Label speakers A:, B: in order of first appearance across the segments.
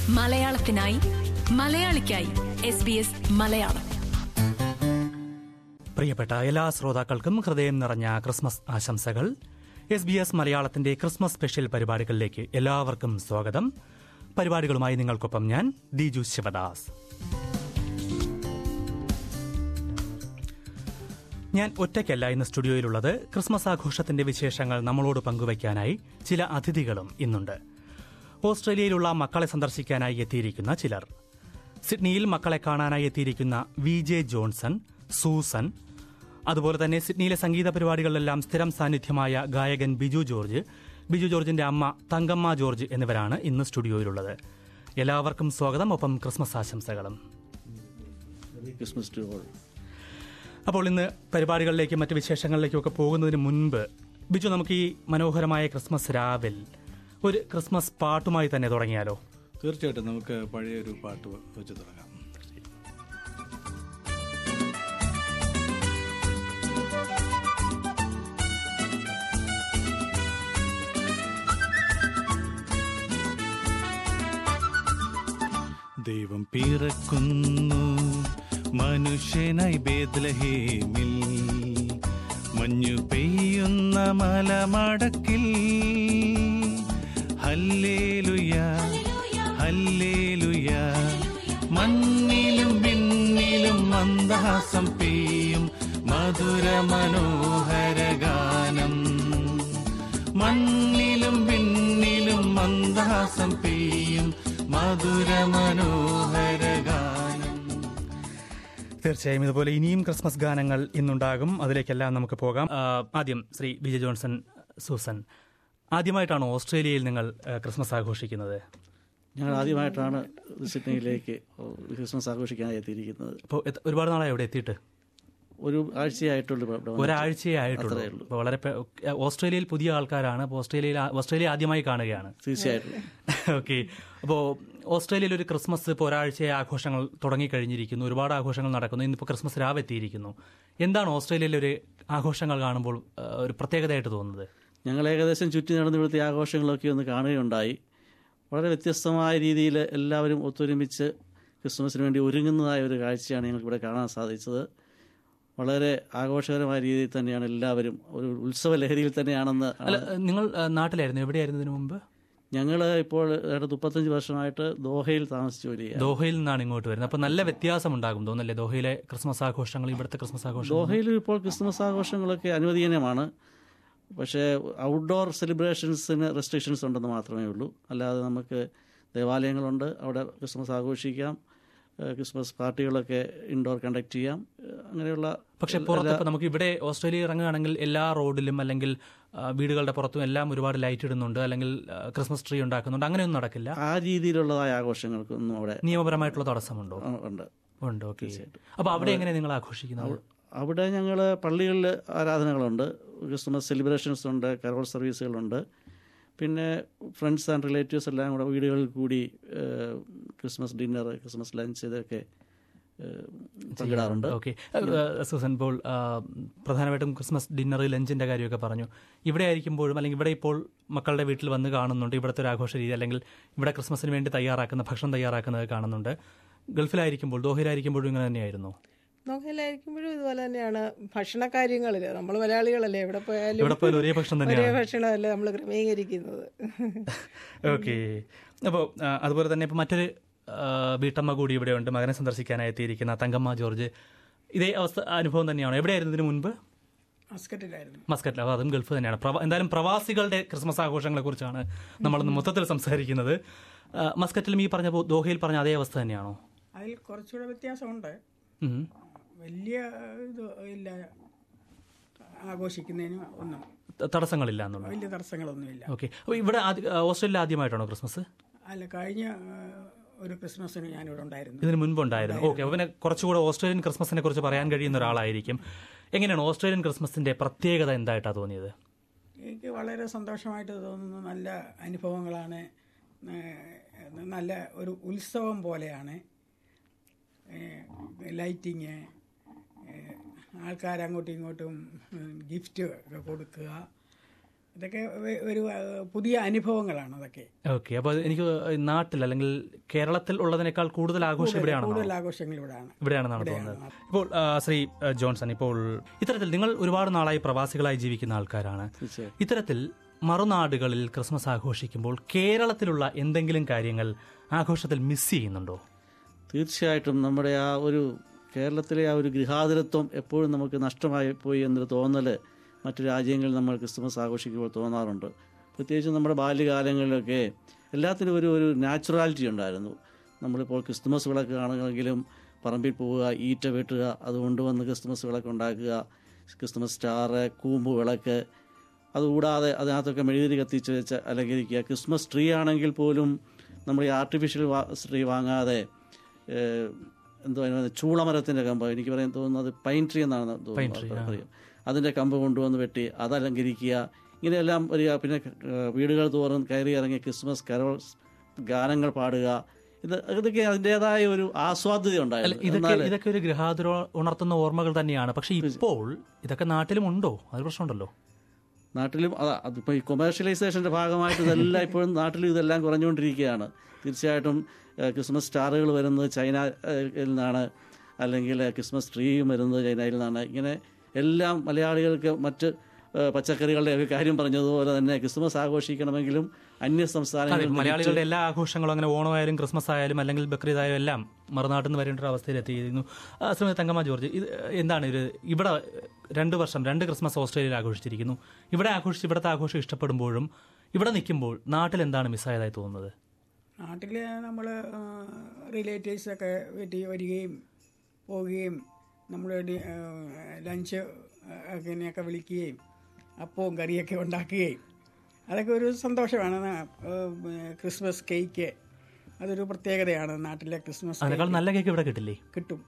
A: മലയാളത്തിനായി മലയാളിക്കായി S B S Malayalam
B: പ്രിയപ്പെട്ട എല്ലാ ശ്രോതാക്കൾക്കും ഹൃദയം നിറഞ്ഞ ക്രിസ്മസ് ആശംസകൾ എസ് ബി എസ് മലയാളത്തിന്റെ ക്രിസ്മസ് സ്പെഷ്യൽ പരിപാടികളിലേക്ക് എല്ലാവർക്കും സ്വാഗതം പരിപാടികളുമായി നിങ്ങൾക്കൊപ്പം ഞാൻ ദിജു ശിവദാസ് ഞാൻ ഒറ്റയ്ക്കല്ല ഇന്ന് സ്റ്റുഡിയോയിലുള്ളത് ക്രിസ്മസ് ആഘോഷത്തിന്റെ വിശേഷങ്ങൾ നമ്മളോട് പങ്കുവയ്ക്കാനായി ചില അതിഥികളും ഇന്നുണ്ട് ഓസ്ട്രേലിയയിലുള്ള മക്കളെ സന്ദർശിക്കാനായി എത്തിയിരിക്കുന്ന ചിലർ സിഡ്നിയിൽ മക്കളെ കാണാനായി എത്തിയിരിക്കുന്ന വി ജെ ജോൺസൺ സൂസൻ അതുപോലെ തന്നെ സിഡ്നിയിലെ സംഗീത പരിപാടികളിലെല്ലാം സ്ഥിരം സാന്നിധ്യമായ ഗായകൻ ബിജു ജോർജ് ബിജു ജോർജിന്റെ അമ്മ തങ്കമ്മ ജോർജ് എന്നിവരാണ് ഇന്ന് സ്റ്റുഡിയോയിലുള്ളത് എല്ലാവർക്കും സ്വാഗതം ഒപ്പം ക്രിസ്മസ് ആശംസകളും
C: ക്രിസ്മസ് ടു ഓൾ
B: അപ്പോൾ ഇന്ന് പരിപാടികളിലേക്കും മറ്റ് വിശേഷങ്ങളിലേക്കും ഒക്കെ പോകുന്നതിന് മുൻപ് ബിജു നമുക്ക് ഈ മനോഹരമായ ക്രിസ്മസ് രാവിൽ ഒരു ക്രിസ്മസ് പാട്ടുമായി തന്നെ തുടങ്ങിയാലോ
C: തീർച്ചയായിട്ടും നമുക്ക് പഴയ ഒരു പാട്ട് വെച്ച് തുടങ്ങാം ദൈവം പിറക്കുന്നു മനുഷ്യനായി ബേദ്ലഹേമിൽ മഞ്ഞു പെയ്യുന്ന മലമടക്കിൽ ഹല്ലേലുയ ഹല്ലേലുയ മണ്ണിലും വിണ്ണിലും മന്ദഹാസം പെയ്യും മധുര മനോഹര ഗാനം മണ്ണിലും വിണ്ണിലും മന്ദഹാസം പെയ്യും മധുര മനോഹര ഗാനം
B: തീർച്ചയായും ഇതുപോലെ ഇനിയും ക്രിസ്മസ് ഗാനങ്ങൾ ഇന്നുണ്ടാകും അതിലേക്കെല്ലാം നമുക്ക് പോകാം ആ, ആദ്യം ശ്രീ വിജയ് ജോൺസൺ സൂസൻ ആദ്യമായിട്ടാണ് ഓസ്ട്രേലിയയിൽ നിങ്ങൾ ആ, ക്രിസ്മസ് ആഘോഷിക്കുന്നത്
D: ഞങ്ങൾ ആദ്യമായിട്ടാണ് സിഡ്നിയിലേക്ക് ക്രിസ്മസ് ആഘോഷിക്കാനായി എത്തിയിരിക്കുന്നത്
B: അപ്പോൾ എത്ര- ഒരുപാട് നാളായി ഇവിടെ എത്തിയിട്ട്
D: ഒരു ആഴ്ചയായിട്ടുള്ളൂ ഇവിടെ വന്നിട്ട്.
B: ഒരാഴ്ചയേ ആയിട്ടുള്ളൂ
D: അത്രയേ ഉള്ളൂ.
B: അപ്പോൾ വളരെ പെ- ഓസ്ട്രേലിയയിൽ പുതിയ ആൾക്കാരാണ് അപ്പോൾ ഓസ്ട്രേലിയയിൽ ഓസ്ട്രേലിയ ആദ്യമായി കാണുകയാണ്
D: തീർച്ചയായിട്ടും
B: ഓക്കെ അപ്പോൾ ഓസ്ട്രേലിയയിൽ ഒരു ക്രിസ്മസ് ഇപ്പോൾ ഒരാഴ്ചയെ ആഘോഷങ്ങൾ തുടങ്ങിക്കഴിഞ്ഞിരിക്കുന്നു ഒരുപാട് ആഘോഷങ്ങൾ നടക്കുന്നു ഇന്നിപ്പോൾ ക്രിസ്മസ് രാവ് എത്തിയിരിക്കുന്നു എന്താണ് ഓസ്ട്രേലിയയിലെ ഒരു ആഘോഷങ്ങൾ കാണുമ്പോൾ ആ, ഒരു പ്രത്യേകതയായിട്ട് തോന്നുന്നത്
D: ഞങ്ങൾ ഏകദേശം ചുറ്റി നടന്ന് ഇവിടുത്തെ ആഘോഷങ്ങളൊക്കെ ഒന്ന് കാണുകയുണ്ടായി വളരെ വ്യത്യസ്തമായ രീതിയിൽ എല്ലാവരും ഒത്തൊരുമിച്ച് ക്രിസ്മസിന് വേണ്ടി ഒരുങ്ങുന്നതായ ഒരു കാഴ്ചയാണ് ഞങ്ങൾക്ക് ഇവിടെ കാണാൻ സാധിച്ചത് വളരെ ആഘോഷകരമായ രീതിയിൽ തന്നെയാണ് എല്ലാവരും ഒരു ഉത്സവ ലഹരിയിൽ തന്നെയാണെന്ന്
B: അല്ല നിങ്ങൾ ആ, നാട്ടിലായിരുന്നു എവിടെയായിരുന്നു ഇതിനു മുമ്പ്
D: ഞങ്ങൾ ഇപ്പോൾ ഏതാണ്ട് മുപ്പത്തഞ്ച് വർഷമായിട്ട് ദോഹയിൽ താമസിച്ച് ജോലി ചെയ്യുക
B: ദോഹയിൽ നിന്നാണ് ഇങ്ങോട്ട് വരുന്നത് അപ്പോൾ നല്ല വ്യത്യാസം ഉണ്ടാകും തോന്നല്ലേ ദോഹയിലെ ക്രിസ്മസ് ആഘോഷങ്ങൾ ഇവിടുത്തെ ക്രിസ്മസ് ആഘോഷങ്ങൾ
D: ദോഹയിൽ ഇപ്പോൾ ക്രിസ്മസ് ആഘോഷങ്ങളൊക്കെ അനുവദനീയമാണ് പക്ഷേ ഔട്ട്ഡോർ സെലിബ്രേഷൻസിന് റെസ്ട്രിക്ഷൻസ് ഉണ്ടെന്ന് മാത്രമേ ഉള്ളൂ അല്ലാതെ നമുക്ക് ദേവാലയങ്ങളുണ്ട് അവിടെ ക്രിസ്മസ് ആഘോഷിക്കാം ഏഹ് ക്രിസ്മസ് പാർട്ടികളൊക്കെ ഇൻഡോർ കണ്ടക്ട് ചെയ്യാം ഏഹ് അങ്ങനെയുള്ള
B: പക്ഷെ പുറത്ത് ഇപ്പൊ നമുക്ക് ഇവിടെ ഓസ്ട്രേലിയ ഇറങ്ങുകയാണെങ്കിൽ എല്ലാ റോഡിലും അല്ലെങ്കിൽ ആ, വീടുകളുടെ പുറത്തും എല്ലാം ഒരുപാട് ലൈറ്റ് ഇടുന്നുണ്ട് അല്ലെങ്കിൽ ആ, ക്രിസ്മസ് ട്രീ ഉണ്ടാക്കുന്നുണ്ട് അങ്ങനെയൊന്നും നടക്കില്ല
D: ആ രീതിയിലുള്ളതായ ആഘോഷങ്ങൾക്കൊന്നും അവിടെ
B: നിയമപരമായിട്ടുള്ള തടസ്സമുണ്ടോ
D: ആ, ഉണ്ട്
B: ഉണ്ട് ഓക്കെ അപ്പൊ അവിടെ എങ്ങനെ നിങ്ങൾ ആഘോഷിക്കുന്നത്
D: അവിടെ ഞങ്ങൾ പള്ളികളിൽ ആരാധനകളുണ്ട് ക്രിസ്മസ് സെലിബ്രേഷൻസ് ഉണ്ട് കരോൾ സർവീസുകളുണ്ട് പിന്നെ ഫ്രണ്ട്സ് ആൻഡ് റിലേറ്റീവ്സ് എല്ലാം കൂടെ വീടുകളിൽ കൂടി ഏഹ്, ക്രിസ്മസ് ഡിന്നർ ക്രിസ്മസ് ലഞ്ച് ഇതൊക്കെ ഏഹ്, പങ്കിടാറുണ്ട്
B: ഓക്കെ സുസൻ ഇപ്പോൾ ആ, പ്രധാനമായിട്ടും ക്രിസ്മസ് ഡിന്നർ ലഞ്ചിന്റെ കാര്യമൊക്കെ പറഞ്ഞു ഇവിടെ ആയിരിക്കുമ്പോഴും അല്ലെങ്കിൽ ഇവിടെ ഇപ്പോൾ മക്കളുടെ വീട്ടിൽ വന്ന് കാണുന്നുണ്ട് ഇവിടുത്തെ ഒരു ആഘോഷ രീതി അല്ലെങ്കിൽ ഇവിടെ ക്രിസ്മസിന് വേണ്ടി തയ്യാറാക്കുന്ന ഭക്ഷണം തയ്യാറാക്കുന്നത് കാണുന്നുണ്ട് ഗൾഫിലായിരിക്കുമ്പോൾ ദോഹയിലായിരിക്കുമ്പോഴും ഇങ്ങനെ തന്നെയായിരുന്നു
E: നോക്കലായിരിക്കുമ്പോഴും ഇതുപോലെ തന്നെയാണ് ഭക്ഷണ കാര്യങ്ങളിൽ നമ്മൾ മലയാളികളല്ലേ എവിടെ പോയാലും
B: ഇവിടെ പോയാലും ഒരേ ഭക്ഷണം
E: ഒരേ
B: തന്നെയാണ്
E: ഭക്ഷണമല്ലേ നമ്മൾ ക്രമീകരിക്കുന്നത്
B: ഓക്കെ അപ്പോൾ അതുപോലെ തന്നെ ഇപ്പോൾ മറ്റൊരു ആ, വീട്ടമ്മ കൂടി ഇവിടെയുണ്ട് മകനെ സന്ദർശിക്കാനായി എത്തിയിരിക്കുന്ന തങ്കമ്മ ജോർജ് ഇതേ അവസ്ഥ അനുഭവം തന്നെയാണോ എവിടെയായിരുന്നു ഇതിനു മുൻപ്
E: മസ്കറ്റിലായിരുന്നു
B: മസ്കറ്റിൽ അപ്പോൾ അതും ഗൾഫ് തന്നെയാണ് പ്രവ- എന്തായാലും പ്രവാസികളുടെ ക്രിസ്മസ് ആഘോഷങ്ങളെ കുറിച്ചാണ് നമ്മളിന്ന് മൊത്തത്തിൽ സംസാരിക്കുന്നത് ആ, മസ്കറ്റിലും ഈ പറഞ്ഞ പോ- ദോഹയിൽ പറഞ്ഞ അതേ അവസ്ഥ തന്നെയാണോ
F: അതിൽ കുറച്ചുകൂടെ വ്യത്യാസമുണ്ട്
B: ഉം.
F: വലിയ ഇത് ഇല്ല ആഘോഷിക്കുന്നതിന് ഒന്നും
B: ത- തടസ്സങ്ങളില്ല എന്നുള്ളത്
F: വലിയ തടസ്സങ്ങളൊന്നുമില്ല
B: ഓക്കെ അപ്പോൾ ഇവിടെ ആദ്യ- ആ, ഓസ്ട്രേലിയ ആദ്യമായിട്ടാണോ ക്രിസ്മസ്
F: അല്ല കഴിഞ്ഞ ആ, ഒരു ക്രിസ്മസിന് ഞാനിവിടെ ഉണ്ടായിരുന്നു
B: ഇതിന് മുൻപുണ്ടായിരുന്നു ഓക്കെ അപ്പോൾ പിന്നെ കുറച്ചുകൂടെ ഓസ്ട്രേലിയൻ ക്രിസ്മസിനെ കുറിച്ച് പറയാൻ കഴിയുന്ന ഒരാളായിരിക്കും എങ്ങനെയാണ് ഓസ്ട്രേലിയൻ ക്രിസ്മസിന്റെ പ്രത്യേകത എന്തായിട്ടാണ് തോന്നിയത്
F: എനിക്ക് വളരെ സന്തോഷമായിട്ട് തോന്നുന്നു നല്ല അനുഭവങ്ങളാണ് ഏഹ്, നല്ല ഒരു ഉത്സവം പോലെയാണ് ലൈറ്റിങ് ആൾക്കാർ അങ്ങോട്ടും ഇങ്ങോട്ടും ഗിഫ്റ്റ് ഒക്കെ കൊടുക്കുക ഇതൊക്കെ വ- ഒരു ആ, പുതിയ അനുഭവങ്ങളാണ് അതൊക്കെ
B: ഓക്കെ അപ്പോൾ എനിക്ക് നാട്ടിൽ അല്ലെങ്കിൽ കേരളത്തിൽ ഉള്ളതിനേക്കാൾ കൂടുതൽ ആഘോഷം ഇവിടെയാണോ
F: കൂടുതൽ ആഘോഷങ്ങൾ ഇവിടെയാണ്
B: ഇവിടെയാണെന്നാണ് തോന്നുന്നത് ഇപ്പോൾ ആ, ശ്രീ ആ, ജോൺസൺ ഇപ്പോൾ ഇത്തരത്തിൽ നിങ്ങൾ ഒരുപാട് നാളായി പ്രവാസികളായി ജീവിക്കുന്ന ആൾക്കാരാണ്
D: തീർച്ചയായും
B: ഇത്തരത്തിൽ മറുനാടുകളിൽ ക്രിസ്മസ് ആഘോഷിക്കുമ്പോൾ കേരളത്തിലുള്ള എന്തെങ്കിലും കാര്യങ്ങൾ ആഘോഷത്തിൽ മിസ് ചെയ്യുന്നുണ്ടോ
D: തീർച്ചയായിട്ടും നമ്മുടെ ആ ഒരു കേരളത്തിലെ ആ ഒരു ഗൃഹാതുരത്വം എപ്പോഴും നമുക്ക് നഷ്ടമായി പോയി എന്നൊരു തോന്നൽ മറ്റു രാജ്യങ്ങളിൽ നമ്മൾ ക്രിസ്മസ് ആഘോഷിക്കുമ്പോൾ തോന്നാറുണ്ട് പ്രത്യേകിച്ച് നമ്മുടെ ബാല്യകാലങ്ങളിലൊക്കെ എല്ലാത്തിനും ഒരു ഒരു നാച്ചുറാലിറ്റി ഉണ്ടായിരുന്നു നമ്മളിപ്പോൾ ക്രിസ്മസ് വിളക്ക് കാണുമെങ്കിലും പറമ്പിൽ പോവുക ഈറ്റ വെട്ടുക അത് കൊണ്ടുവന്ന് ക്രിസ്മസ് വിളക്ക് ഉണ്ടാക്കുക ക്രിസ്മസ് സ്റ്റാറ് കൂമ്പ് വിളക്ക് അതുകൂടാതെ അതിനകത്തൊക്കെ മെഴുകുതിരി കത്തിച്ച് വെച്ച് അലങ്കരിക്കുക ക്രിസ്മസ് ട്രീ ആണെങ്കിൽ പോലും നമ്മൾ ഈ ആർട്ടിഫിഷ്യൽ ട്രീ വാങ്ങാതെ ഏഹ്, എന്തോ അതിന് പറയുന്നത് ചൂളമരത്തിൻ്റെ കമ്പ് എനിക്ക് പറയാൻ തോന്നുന്നത് പൈൻ ട്രീ എന്നാണ്
B: Pine tree,
D: തോന്നുന്നത് പറയും അതിൻ്റെ കമ്പ് കൊണ്ടുവന്ന് വെട്ടി അത് അലങ്കരിക്കുക ഇങ്ങനെയെല്ലാം വരിക പിന്നെ ഏഹ്, വീടുകൾ തോറും കയറി ഇറങ്ങി ക്രിസ്മസ് കരോൾസ് ഗാനങ്ങൾ പാടുക ഇത് ഇതൊക്കെ അതിൻ്റെതായ ഒരു ആസ്വാദ്യത
B: അല്ല
D: ഉണ്ടായിരുന്നു
B: ഇതൊക്കെ
D: എന്നാൽ
B: ഇതൊക്കെ ഒരു ഗൃഹാതുര ഉണർത്തുന്ന ഓർമ്മകൾ തന്നെയാണ് പക്ഷെ ഇപ്പോൾ ഇതൊക്കെ നാട്ടിലും ഉണ്ടോ അത് പ്രശ്നമുണ്ടല്ലോ
D: നാട്ടിലും അതാ അതിപ്പോൾ ഈ കൊമേഴ്ഷ്യലൈസേഷൻ്റെ ഭാഗമായിട്ട് ഇതെല്ലാം ഇപ്പോഴും നാട്ടിലും ഇതെല്ലാം കുറഞ്ഞുകൊണ്ടിരിക്കുകയാണ് തീർച്ചയായിട്ടും ഏഹ്, ക്രിസ്മസ് സ്റ്റാറുകൾ വരുന്നത് ചൈനയിൽ നിന്നാണ് അല്ലെങ്കിൽ ക്രിസ്മസ് ട്രീയും വരുന്നത് ചൈനയിൽ നിന്നാണ് ഇങ്ങനെ എല്ലാം മലയാളികൾക്ക് മറ്റ് ഏഹ്, പച്ചക്കറികളുടെ ഒക്കെ കാര്യം പറഞ്ഞതുപോലെ തന്നെ ക്രിസ്മസ് ആഘോഷിക്കണമെങ്കിലും അന്യ
B: അതെ
D: സംസ്ഥാനങ്ങളിൽ
B: മലയാളികളുടെ എല്ലാ ആഘോഷങ്ങളും അങ്ങനെ ഓണമായാലും ക്രിസ്മസ് ആയാലും അല്ലെങ്കിൽ ബക്രീദ് ആയാലും എല്ലാം മറുനാട്ടിൽ നിന്ന് വരേണ്ട ഒരു അവസ്ഥയിൽ എത്തിയിരുന്നു ആ, ശ്രീമതി തങ്കമ്മ ജോർജ് ഇത് എന്താണ് ഒരു ഇവിടെ രണ്ട് വർഷം രണ്ട് ക്രിസ്മസ് ഓസ്ട്രേലിയയിൽ ആഘോഷിച്ചിരിക്കുന്നു ഇവിടെ ആഘോഷിച്ച് ഇവിടുത്തെ ആഘോഷം ഇഷ്ടപ്പെടുമ്പോഴും ഇവിടെ നിൽക്കുമ്പോൾ നാട്ടിൽ എന്താണ് മിസ്സായതായി തോന്നുന്നത്
F: നാട്ടിൽ നമ്മൾ റിലേറ്റീവ്സൊക്കെ വീട്ടിൽ വരികയും പോവുകയും നമ്മൾ ലഞ്ച് അങ്ങനെയൊക്കെ വിളിക്കുകയും അപ്പവും കറിയൊക്കെ ഉണ്ടാക്കുകയും അതൊക്കെ ഒരു സന്തോഷമാണ് ന- ഏഹ്, ക്രിസ്മസ് കേക്ക് അതൊരു പ്രത്യേകതയാണ് നാട്ടിലെ ക്രിസ്മസ്
B: അതിനേക്കാൾ നല്ല കേക്ക് ഇവിടെ കിട്ടില്ലേ
F: കിട്ടും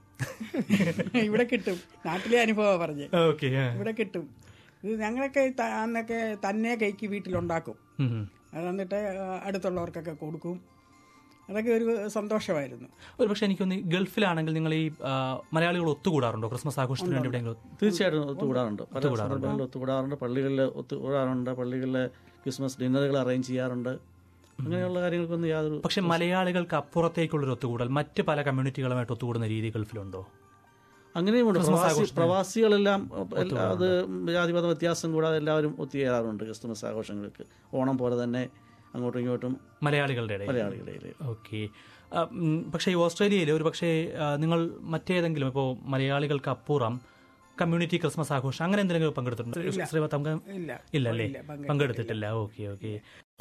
F: ഇവിടെ കിട്ടും നാട്ടിലെ അനുഭവമാണ് പറഞ്ഞ്
B: ഓക്കെ
F: ഇവിടെ കിട്ടും ഇത് ഞങ്ങളൊക്കെ ത- അന്നൊക്കെ തന്നെ കേക്ക് വീട്ടിലുണ്ടാക്കും അത് എന്നിട്ട് അടുത്തുള്ളവർക്കൊക്കെ കൊടുക്കും അതൊക്കെ ഒരു സന്തോഷമായിരുന്നു
B: ഒരു പക്ഷേ എനിക്കൊന്ന് ഗൾഫിലാണെങ്കിൽ നിങ്ങൾ ഈ ആ, മലയാളികൾ ഒത്തുകൂടാറുണ്ടോ ക്രിസ്മസ് ആഘോഷത്തിന് വേണ്ടി എവിടെയെങ്കിലും
D: തീർച്ചയായിട്ടും ഒത്തുകൂടാറുണ്ട് പല സന്ദർഭങ്ങളിൽ ഒത്തുകൂടാറുണ്ട് പള്ളികളിൽ ഒത്തുകൂടാറുണ്ട് പള്ളികളിൽ ക്രിസ്മസ് ഡിന്നറുകൾ അറേഞ്ച് ചെയ്യാറുണ്ട് അങ്ങനെയുള്ള കാര്യങ്ങൾക്കൊന്നും യാതൊരു
B: പക്ഷെ മലയാളികൾക്ക് അപ്പുറത്തേക്കുള്ളൊരു ഒത്തുകൂടൽ മറ്റ് പല കമ്മ്യൂണിറ്റികളുമായിട്ട് ഒത്തുകൂടുന്ന രീതി ഗൾഫിലുണ്ടോ
D: അങ്ങനെയുമുണ്ട്
B: ക്രിസ്മസ്
D: പ്രവാസി
B: ആഘോഷത്തിന്
D: പ്രവാസികളെല്ലാം എല്ലാ- അത് ജാതിമത വ്യത്യാസം കൂടാതെ എല്ലാവരും ഒത്തുചേരാറുണ്ട് ക്രിസ്മസ് ആഘോഷങ്ങൾക്ക് ഓണം പോലെ തന്നെ അങ്ങോട്ടും ഇങ്ങോട്ടും
B: മലയാളികളുടെ ഇടയിൽ
D: മലയാളികളുടെ ഇടയിൽ
B: ഓക്കെ പക്ഷേ ഈ ഓസ്ട്രേലിയയിൽ ഒരു പക്ഷേ ആ, നിങ്ങൾ മറ്റേതെങ്കിലും ഇപ്പോൾ മലയാളികൾക്ക് അപ്പുറം കമ്മ്യൂണിറ്റി ക്രിസ്മസ് ആഘോഷം അങ്ങനെ എന്തെങ്കിലും പങ്കെടുത്തിട്ടുണ്ടോ ശ്രീമത് തങ്കം
F: ഇല്ല
B: ഇല്ല അല്ലേ
F: ഇല്ല, പങ്കെടുത്തിട്ടില്ല.
B: പങ്കെടുത്തിട്ടില്ല ഓക്കെ ഓക്കെ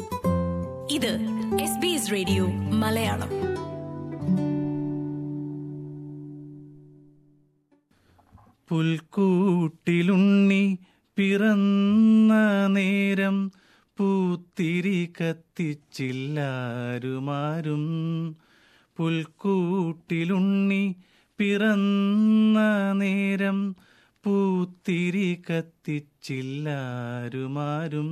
A: ഇത് S B S radio Malayalam
C: പുൽക്കൂട്ടിലുണ്ണി പിറന്ന നേരം പൂത്തിരി കത്തിച്ചില്ലാരുമാരും പുൽക്കൂട്ടിലുണ്ണി പിറന്ന നേരം പൂത്തിരി കത്തിച്ചില്ലാരുമാരും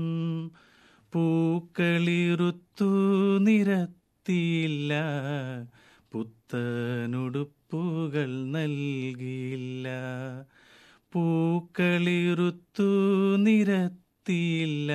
C: പൂക്കളിറുത്തു നിരത്തിയില്ല പുത്തനുടുപ്പുകൾ നൽകിയില്ല പൂക്കളിറുത്തു നിരത്തിയില്ല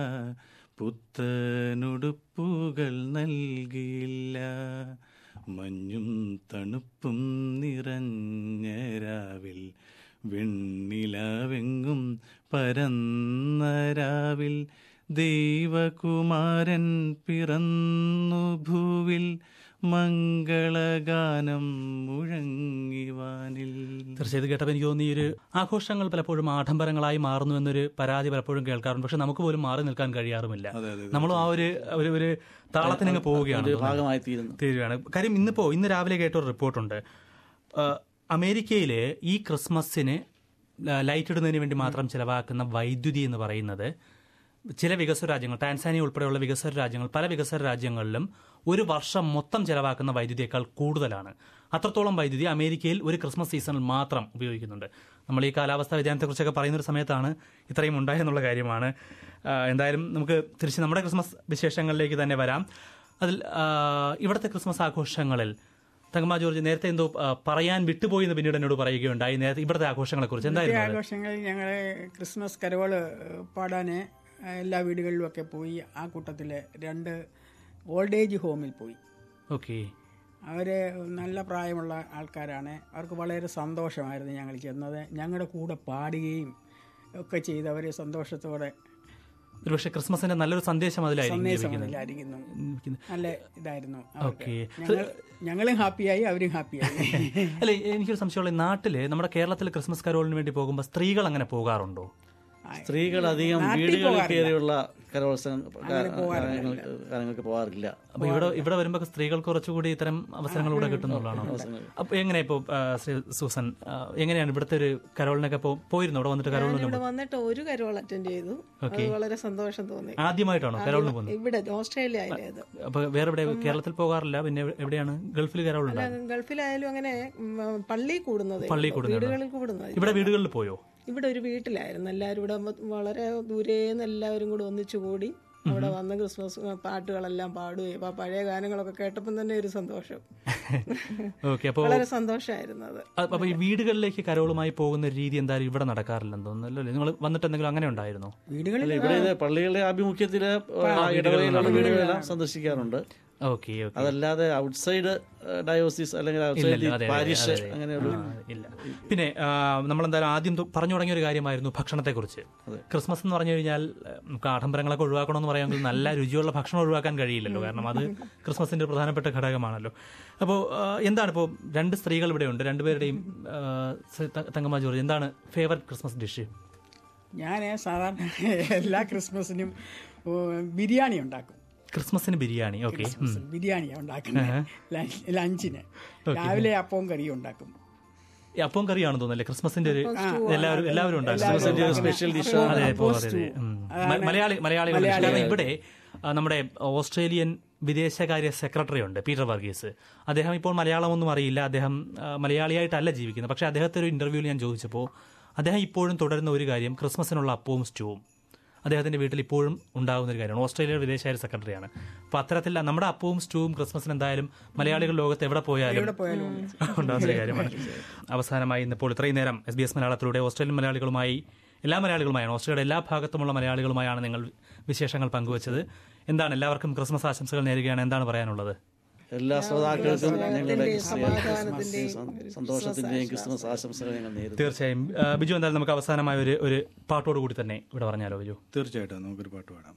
C: പുത്തനുടുപ്പുകൾ നൽകിയില്ല മഞ്ഞും തണുപ്പും നിറഞ്ഞ രാവിൽ വെണ്ണിലാവെങ്ങും പരന്ന രാവിൽ ദൈവകുമാരൻ പിറന്നു ഭൂവിൽ മംഗളഗാനം മുഴങ്ങിവാനിൽ
B: തീർച്ചയായും ഇത് കേട്ടപ്പോൾ എനിക്ക് തോന്നി ഈ ഒരു ആഘോഷങ്ങൾ പലപ്പോഴും ആഡംബരങ്ങളായി മാറുന്നു എന്നൊരു പരാതി പലപ്പോഴും കേൾക്കാറുണ്ട് പക്ഷെ നമുക്ക് പോലും മാറി നിൽക്കാൻ കഴിയാറുമില്ല നമ്മളും ആ ഒരു ഒരു ഒരു താളത്തിനങ്ങ് പോവുകയാണ്
D: ഒരു ഭാഗമായി തീരുന്നു
B: തീരുകയാണ് കാര്യം ഇന്നിപ്പോ ഇന്ന് രാവിലെ കേട്ട ഒരു റിപ്പോർട്ടുണ്ട് ആ, അമേരിക്കയിലെ ഈ ക്രിസ്മസിന് ല- ലൈറ്റ് ഇടുന്നതിന് വേണ്ടി മാത്രം ചിലവാക്കുന്ന വൈദ്യുതി എന്ന് പറയുന്നത് ചില വികസ്വര രാജ്യങ്ങൾ ടാൻസാനിയ ഉൾപ്പെടെയുള്ള വികസ്വര രാജ്യങ്ങൾ പല വികസ്വര രാജ്യങ്ങളിലും ഒരു വർഷം മൊത്തം ചെലവാക്കുന്ന വൈദ്യുതിയേക്കാൾ കൂടുതലാണ് അത്രത്തോളം വൈദ്യുതി അമേരിക്കയിൽ ഒരു ക്രിസ്മസ് സീസണിൽ മാത്രം ഉപയോഗിക്കുന്നുണ്ട് നമ്മൾ ഈ കാലാവസ്ഥാ വ്യതിയാനത്തെക്കുറിച്ചൊക്കെ പറയുന്ന ഒരു സമയത്താണ് ഇത്രയും ഉണ്ടായെന്നുള്ള കാര്യമാണ് ആ, എന്തായാലും നമുക്ക് തിരിച്ച് നമ്മുടെ ക്രിസ്മസ് വിശേഷങ്ങളിലേക്ക് തന്നെ വരാം അതിൽ ആ, ഇവിടുത്തെ ക്രിസ്മസ് ആഘോഷങ്ങളിൽ തങ്കമ്മ ജോർജ് നേരത്തെ എന്തോ ആ, പറയാൻ വിട്ടുപോയി എന്ന് പിന്നീട് എന്നോട് പറയുകയുണ്ടായി നേരത്തെ ഇവിടുത്തെ ആഘോഷങ്ങളെ കുറിച്ച്
F: ഇന്നത്തെ
B: എന്തായിരുന്നു അത്?
F: ആഘോഷങ്ങളിൽ ഞങ്ങൾ ക്രിസ്മസ് കരോള് പാടാൻ എല്ലാ വീടുകളിലുമൊക്കെ പോയി ആ കൂട്ടത്തിൽ രണ്ട് ഓൾഡ് ഏജ് ഹോമിൽ പോയി
B: ഓക്കെ
F: അവർ നല്ല പ്രായമുള്ള ആൾക്കാരാണ് അവർക്ക് വളരെ സന്തോഷമായിരുന്നു ഞങ്ങൾ ചെന്നത് ഞങ്ങളുടെ കൂടെ പാടുകയും ഒക്കെ ചെയ്ത് അവർ സന്തോഷത്തോടെ
B: ഒരുപക്ഷെ ക്രിസ്മസിന്റെ നല്ലൊരു സന്ദേശം അതിലായിരിക്കും
F: സന്ദേശം
B: ലഭിക്കുന്നത്.
F: അതിലായിരിക്കുന്നു
B: ലഭിക്കുന്നത്.
F: നല്ല ഇതായിരുന്നു അവർക്ക്.
B: ഓക്കെ
F: ഞങ്ങൾ ഞങ്ങളും ഹാപ്പിയായി അവരും ഹാപ്പിയായി
B: അല്ല എനിക്കൊരു സംശയമുള്ള ഈ നാട്ടില് നമ്മുടെ കേരളത്തിൽ ക്രിസ്മസ് കരോളിന് വേണ്ടി പോകുമ്പോൾ സ്ത്രീകൾ അങ്ങനെ പോകാറുണ്ടോ
D: സ്ത്രീകൾ അധികം
F: നാട്ടിൽ
D: വീടുകളിൽ
F: പോകാറില്ല.
D: കയറിയുള്ള കലോത്സവം കാര്യങ്ങൾക്ക് കാര്യങ്ങൾക്ക് പോകാറില്ല
B: അപ്പൊ ഇവിടെ ഇവിടെ വരുമ്പോൾ സ്ത്രീകൾക്ക് കുറച്ചുകൂടി ഇത്തരം അവസരങ്ങൾ കൂടെ കിട്ടുന്നുള്ളതാണോ അപ്പൊ എങ്ങനെ ഇപ്പോ ആ, ശ്രീ സൂസൻ ആ, എങ്ങനെയാണ് ഇവിടുത്തെ ഒരു കരോളിനൊക്കെ പോ- പോയിരുന്നോ ഇവിടെ വന്നിട്ട് കരോളിന്
E: ഇവിടെ വന്നിട്ട് ഒരു കരോൾ അറ്റൻഡ് ചെയ്തു അത് വളരെ സന്തോഷം തോന്നി
B: ആദ്യമായിട്ടാണോ കരോളിന് പോകുന്നത്
E: ഇവിടെ ഓസ്ട്രേലിയയിലേത്
B: അപ്പൊ വേറെ എവിടെ കേരളത്തിൽ പോകാറില്ല പിന്നെ എവിടെയാണ് ഗൾഫിൽ കരോളുണ്ടോ
E: ഗൾഫിലായാലും അങ്ങനെ പള്ളി കൂടുന്നത്
B: പള്ളിയിൽ കൂടുന്നതേ ഉള്ളൂ.
E: വീടുകളിൽ കൂടുന്നത്
B: ഇവിടെ വീടുകളിൽ പോയോ
E: ഇവിടെ ഒരു വീട്ടിലായിരുന്നു എല്ലാവരും ഇവിടെ വ- വളരെ ദൂരേന്ന് എല്ലാവരും കൂടി ഒന്നിച്ചു കൂടി അവിടെ വന്ന് ക്രിസ്മസ് പാട്ടുകളെല്ലാം പാടുകയും അപ്പൊ ആ പഴയ ഗാനങ്ങളൊക്കെ കേട്ടപ്പം തന്നെ ഒരു സന്തോഷം
B: ഓക്കെ അപ്പോ
E: വളരെ സന്തോഷമായിരുന്നു അത്
B: അ- അപ്പൊ ഈ വീടുകളിലേക്ക് കരോളുമായി പോകുന്ന ഒരു രീതി എന്തായാലും ഇവിടെ നടക്കാറില്ലെന്ന് തോന്നുന്നല്ലോ അല്ലേ നിങ്ങൾ വന്നിട്ട് എന്തെങ്കിലും അങ്ങനെ ഉണ്ടായിരുന്നോ
F: വീടുകളിൽ
D: അല്ല, ഇവിടെ ഇത് പള്ളികളുടെ ആഭിമുഖ്യത്തില് ഇടവകയിലുള്ള വീടുകളെല്ലാം സന്ദർശിക്കാറുണ്ട്
B: ഓക്കെ ഓക്കെ
D: അതല്ലാതെ ഔട്ട്സൈഡ് ഡയോസിസ് അല്ലെങ്കിൽ ഔട്ട്സൈഡ്
B: ഇല്ലല്ലോ, അതെ, അതെ,
D: പാരിഷ്
B: അതെ, അതെ.
D: അങ്ങനെയുള്ള
B: ആ, ഇല്ല പിന്നെ ആ, നമ്മളെന്തായാലും ആദ്യം തൊ- പറഞ്ഞു തുടങ്ങിയ ഒരു കാര്യമായിരുന്നു ഭക്ഷണത്തെക്കുറിച്ച് ക്രിസ്മസ് എന്ന് പറഞ്ഞു കഴിഞ്ഞാൽ ആ, നമുക്ക് ആഡംബരങ്ങളൊക്കെ ഒഴിവാക്കണമെന്ന് പറയാമെങ്കിൽ നല്ല രുചിയുള്ള ഭക്ഷണം ഒഴിവാക്കാൻ കഴിയില്ലല്ലോ കാരണം അത് ക്രിസ്മസിന്റെ ഒരു പ്രധാനപ്പെട്ട ഘടകമാണല്ലോ അപ്പോൾ എന്താണ് ഇപ്പോൾ രണ്ട് സ്ത്രീകൾ ഇവിടെ ഉണ്ട് രണ്ടുപേരുടെയും ആ, സ- ത- തങ്കമ്മ ജോർജ് എന്താണ് ഫേവററ്റ് ക്രിസ്മസ് ഡിഷ്
F: ഞാൻ സാധാരണ എല്ലാ ക്രിസ്മസിനും ഓ, ബിരിയാണി ഉണ്ടാക്കും
B: ക്രിസ്മസിന് ബിരിയാണി ഓക്കെ
F: ക്രിസ്മസിന് ബിരിയാണിയാണ് ഉണ്ടാക്കുന്നത് ലഞ്ച്- ലഞ്ചിന് രാവിലെ അപ്പവും കറിയും ഉണ്ടാക്കും
B: അപ്പം കറിയാണെന്ന് തോന്നുന്നല്ലേ ക്രിസ്മസിന്റെ ഒരു എല്ലാവരും എല്ലാവരും ഉണ്ടാകും
D: ക്രിസ്മസിന്റെ ഒരു സ്പെഷ്യൽ ഡിഷ്
B: അതെ ഇപ്പോ അതെ, അതെ. ഉം. മ- മലയാളി മലയാളികൾ കാരണം ഇവിടെ ആ, നമ്മുടെ ഓസ്ട്രേലിയൻ വിദേശകാര്യ സെക്രട്ടറി ഉണ്ട് പീറ്റർ വർഗീസ് അദ്ദേഹം ഇപ്പോൾ മലയാളമൊന്നും അറിയില്ല അദ്ദേഹം ആ, മലയാളിയായിട്ടല്ല ജീവിക്കുന്നത് പക്ഷേ അദ്ദേഹത്തെ ഒരു ഇന്റർവ്യൂവിൽ ഞാൻ ചോദിച്ചപ്പോൾ അദ്ദേഹം ഇപ്പോഴും തുടരുന്ന ഒരു കാര്യം ക്രിസ്മസിനുള്ള അപ്പവും സ്റ്റൂവും അദ്ദേഹത്തിന്റെ വീട്ടിൽ ഇപ്പോഴും ഉണ്ടാകുന്ന ഒരു കാര്യമാണ് ഓസ്ട്രേലിയയുടെ വിദേശകാര്യ സെക്രട്ടറിയാണ് അപ്പൊ അത്തരത്തിൽ നമ്മുടെ അപ്പവും സ്റ്റൂവും ക്രിസ്മസിന് എന്തായാലും മലയാളികൾ ലോകത്ത് എവിടെ പോയാലും ഉണ്ടാകുന്ന ഒരു കാര്യമാണ് അവസാനമായി ഇന്നിപ്പോൾ ഇത്രയും നേരം എസ് ബി എസ് മലയാളത്തിലൂടെ ഓസ്ട്രേലിയൻ മലയാളികളുമായി എല്ലാ മലയാളികളുമായാണ് ഓസ്ട്രേലിയയുടെ എല്ലാ ഭാഗത്തുമുള്ള മലയാളികളുമായാണ് നിങ്ങൾ വിശേഷങ്ങൾ പങ്കുവച്ചത് എന്താണ് എല്ലാവർക്കും ക്രിസ്മസ് ആശംസകൾ നേരുകയാണ് എന്താണ് പറയാനുള്ളത്
D: എല്ലാ ശ്രോതാക്കൾക്കും ഞങ്ങളുടെ
E: സമാധാനത്തിന്റെയും
D: സന്തോഷത്തിന്റെയും ക്രിസ്മസ് ആശംസകൾ ഞങ്ങൾ നേരുന്നു
B: തീർച്ചയായും ആ, ബിജു എന്തായാലും നമുക്ക് അവസാനമായ ഒരു ഒരു പാട്ടോട് കൂടി തന്നെ ഇവിടെ പറഞ്ഞാലോ ബിജു
C: തീർച്ചയായിട്ടും നമുക്കൊരു പാട്ട് പാടാം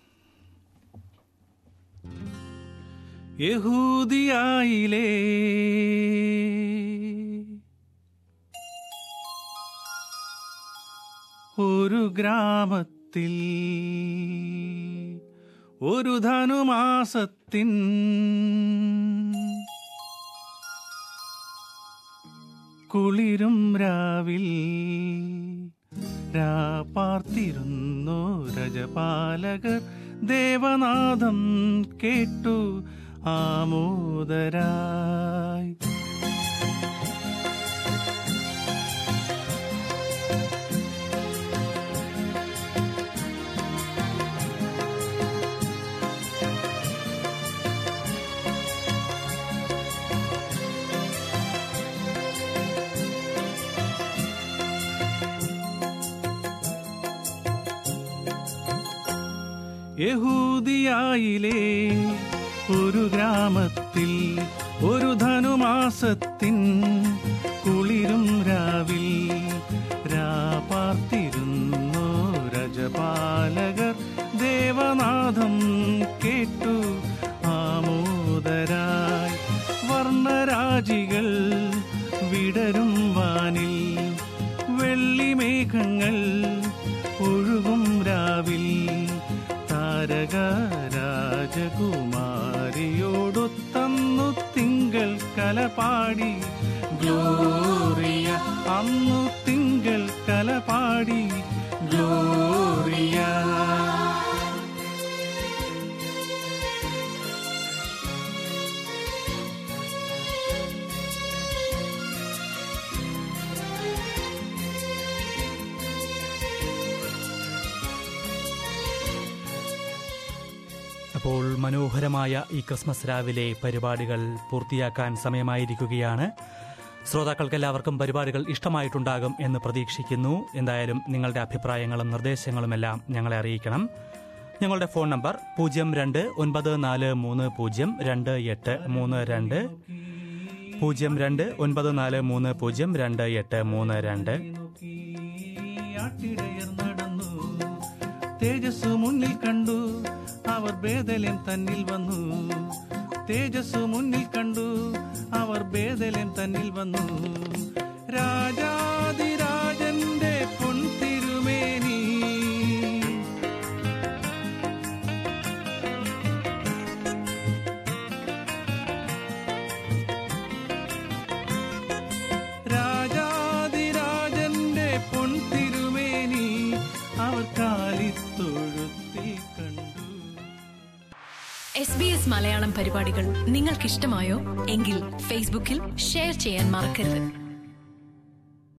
C: യഹൂദിയായിലേ ഒരു ഗ്രാമത്തിൽ ഒരു ധനുമാസത്തിൻ കുളിരും രാവിൽ രാപ്പാർത്തിരുന്നു രജപാലകർ ദേവനാദം കേട്ടു ആമോദരായി യഹൂദിയായിലെ ഒരു ഗ്രാമത്തിൽ ഒരു ധനുമാസത്തിൻ കുളിരും രാവിൽ രാപാർത്തിരുന്നു രജപാലകർ ദേവനാഥം കേട്ടു ആമോദരായി വർണ്ണരാജികൾ വിടരും വാനിൽ വെള്ളിമേഘങ്ങൾ ഒഴുകും രാവിൽ താരക രാജകുമാരിയോടൊത്തന്നു തിങ്കൾ കലപാടി ഗ്ലോറിയ അന്നു തിങ്കൾ കലപാടി ഗ്ലോറിയ
B: അപ്പോൾ മനോഹരമായ ഈ ക്രിസ്മസ് രാവിലെ പരിപാടികൾ പൂർത്തിയാക്കാൻ സമയമായിരിക്കുകയാണ് ശ്രോതാക്കൾക്ക് എല്ലാവർക്കും പരിപാടികൾ ഇഷ്ടമായിട്ടുണ്ടാകും എന്ന് പ്രതീക്ഷിക്കുന്നു എന്തായാലും നിങ്ങളുടെ അഭിപ്രായങ്ങളും നിർദ്ദേശങ്ങളുമെല്ലാം ഞങ്ങളെ അറിയിക്കണം ഞങ്ങളുടെ ഫോൺ നമ്പർ പൂജ്യം രണ്ട് ഒൻപത് നാല് മൂന്ന് പൂജ്യം രണ്ട് എട്ട് മൂന്ന് രണ്ട് പൂജ്യം രണ്ട് ഒൻപത് നാല് മൂന്ന് പൂജ്യം രണ്ട് എട്ട് മൂന്ന് രണ്ട്
C: നോക്കി ആട്ടിടയർ നടന്നു തേജസ് മുന്നിൽ കണ്ടു അവർ ബേദലം തന്നിൽ വന്നു തേജസ് മുന്നിൽ കണ്ടു അവർ ബേദലം തന്നിൽ വന്നു രാജാതിരാജന്റെ പൊൻതിരുമേനി രാജാതിരാജന്റെ പൊൻതിരുമേനി അവർ കാലിത്തൊഴുത്തിൽ കണ്ടു
A: എസ് ബി എസ് മലയാളം പരിപാടികൾ നിങ്ങൾക്കിഷ്ടമായോ എങ്കിൽ ഫേസ്ബുക്കിൽ ഷെയർ ചെയ്യാൻ മറക്കരുത്